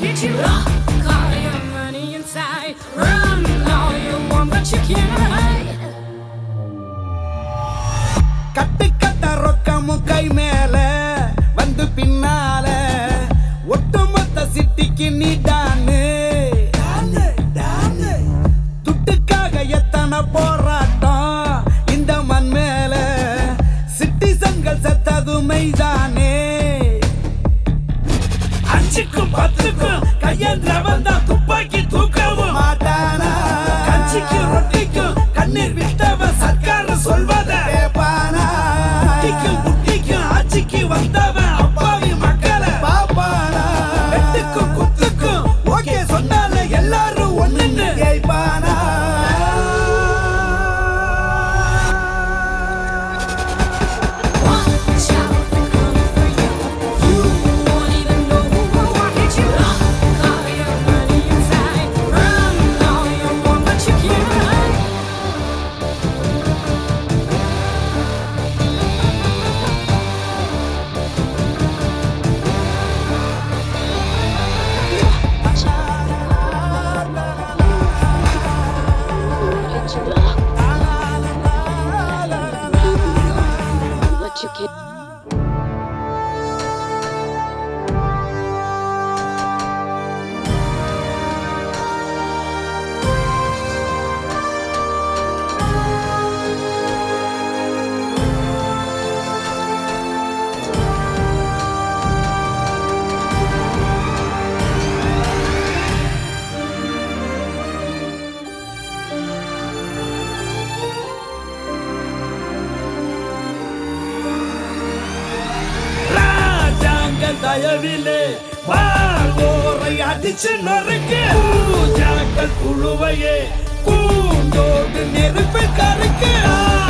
hit you. Lock all your money inside. Run all you want, but you can't hide. கட்டு கட்ட ரொக்கமும் கை மேல வந்து பின்னால ஒட்டுமொத்த சிட்டிக்கு நீ டானு துட்டுக்காக எத்தனை போராட்டம் இந்த மண் மேல சிட்டிசன்கள் செத்தது மெய்தானே அஞ்சுக்கும் பத்துக்கும் கையேந்திரவன் தான் துப்பாக்கி தூக்கவும் மாட்டானா கஞ்சிக்கும் ரொட்டிக்கும் கண்ணீர் விட்டவன் சர்க்கார் சொல்வத கேப்பானா குட்டிக்கும் குட்டிக்கும் ஆட்சிக்கு வந்தவன் அப்பாவி மக்களை பாப்பானா வெட்டுக்கும் குத்துக்கும் ஓகே சொன்னால எல்லாரும் ஒண்ணுன்னு கேப்பானா Watch out, they're coming for you. You won't even know who I hit you. Lock all your money inside. Run all you want, but you can't hide. What you can ராஜாங்க தயவிலே வாழ்வோரை அடிச்சு நொறுக்கு பூஜாக்கள் குழுவையே பூண்டோடு நெருப்பு கருக்கு